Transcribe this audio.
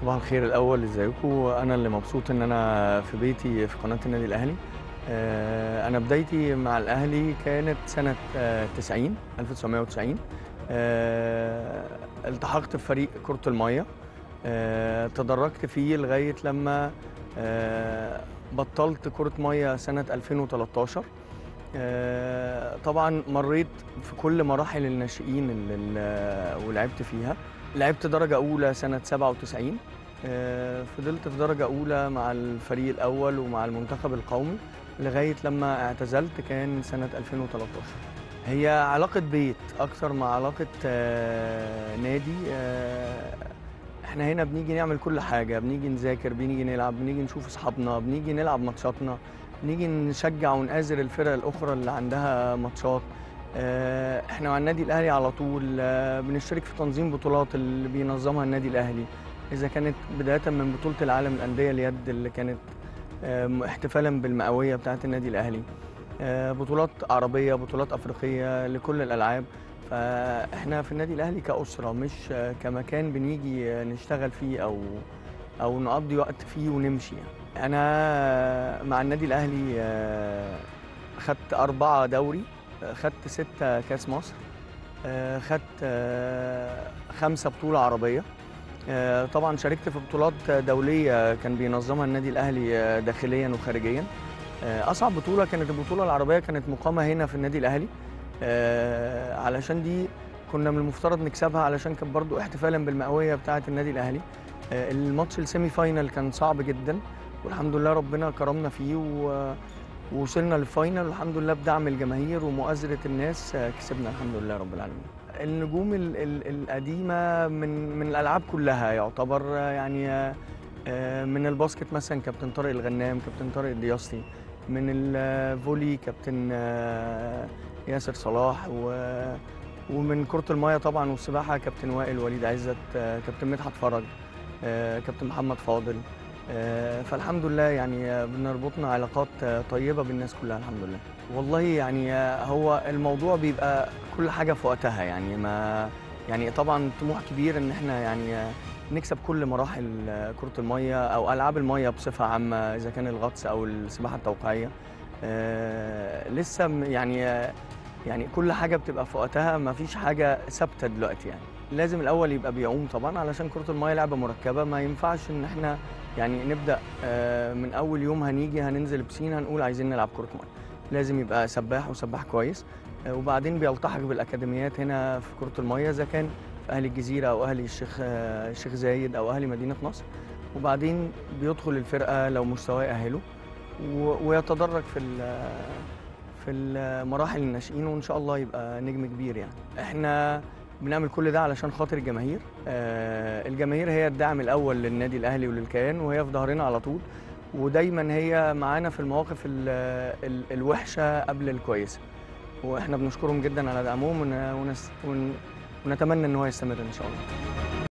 صباح الخير الاول ازيكم انا اللي مبسوط ان انا في بيتي في قناه النادي الاهلي آه، انا بدايتي مع الاهلي كانت سنه آه، 90 1990 آه، التحقت في فريق كره الميه آه، تدرجت فيه لغايه لما آه، بطلت كره ميه سنه 2013 آه، طبعا مريت في كل مراحل الناشئين اللي اللي- ولعبت فيها لعبت درجة أولى سنة 97 آه، فضلت في درجة أولى مع الفريق الأول ومع المنتخب القومي لغاية لما اعتزلت كان سنة 2013 هي علاقة بيت أكتر ما علاقة آه، نادي آه، احنا هنا بنيجي نعمل كل حاجة بنيجي نذاكر بنيجي نلعب بنيجي نشوف أصحابنا بنيجي نلعب ماتشاتنا بنيجي نشجع ونآزر الفرق الأخرى اللي عندها ماتشات آه، احنا مع النادي الاهلي على طول آه، بنشترك في تنظيم بطولات اللي بينظمها النادي الاهلي اذا كانت بدايه من بطوله العالم الانديه اليد اللي كانت آه، احتفالا بالمئويه بتاعه النادي الاهلي آه، بطولات عربيه بطولات افريقيه لكل الالعاب فاحنا في النادي الاهلي كاسره مش آه، كمكان بنيجي آه، نشتغل فيه او او نقضي وقت فيه ونمشي يعني. انا مع النادي الاهلي آه، خدت أربعة دوري آه، خدت ستة كاس مصر آه، خدت آه، خمسة بطولة عربية آه، طبعا شاركت في بطولات دولية كان بينظمها النادي الأهلي آه، داخليا وخارجيا آه، أصعب بطولة كانت البطولة العربية كانت مقامة هنا في النادي الأهلي آه، علشان دي كنا من المفترض نكسبها علشان كان برضو احتفالا بالمئوية بتاعة النادي الأهلي آه، الماتش السيمي فاينل كان صعب جدا والحمد لله ربنا كرمنا فيه و ووصلنا للفاينل والحمد لله بدعم الجماهير ومؤازرة الناس آه، كسبنا الحمد لله رب العالمين النجوم ال ال القديمة من من الألعاب كلها يعتبر آه، يعني آه، آه، من الباسكت مثلا كابتن طارق الغنام كابتن طارق الدياسطي من الفولي كابتن آه، ياسر صلاح و ومن كرة المية طبعا والسباحة كابتن وائل وليد عزت آه، كابتن مدحت فرج آه، كابتن محمد فاضل آه، فالحمد لله يعني آه، بنربطنا علاقات آه، طيبة بالناس كلها الحمد لله والله يعني آه، هو الموضوع بيبقى كل حاجة في وقتها يعني ما يعني طبعا طموح كبير ان احنا يعني آه، نكسب كل مراحل آه، كرة المية او العاب المية بصفة عامة اذا كان الغطس او السباحة التوقيعية آه، لسه م- يعني آه، يعني كل حاجة بتبقى في وقتها ما فيش حاجة ثابتة دلوقتي يعني لازم الأول يبقى بيعوم طبعا علشان كرة المية لعبة مركبة ما ينفعش إن احنا يعني نبدأ آه، من أول يوم هنيجي هننزل بسين هنقول عايزين نلعب كرة مية لازم يبقى سباح وسباح كويس آه، وبعدين بيلتحق بالأكاديميات هنا في كرة المية إذا كان في أهلي الجزيرة أو أهلي الشيخ آه، الشيخ زايد أو أهلي مدينة نصر وبعدين بيدخل الفرقة لو مستواه يأهله و- ويتدرج في ال- في المراحل الناشئين وان شاء الله يبقى نجم كبير يعني احنا بنعمل كل ده علشان خاطر الجماهير آه، الجماهير هي الدعم الاول للنادي الاهلي وللكيان وهي في ظهرنا على طول ودايما هي معانا في المواقف ال ال الوحشه قبل الكويسه واحنا بنشكرهم جدا على دعمهم ون- ونس- ون- ونتمنى ان هو يستمر ان شاء الله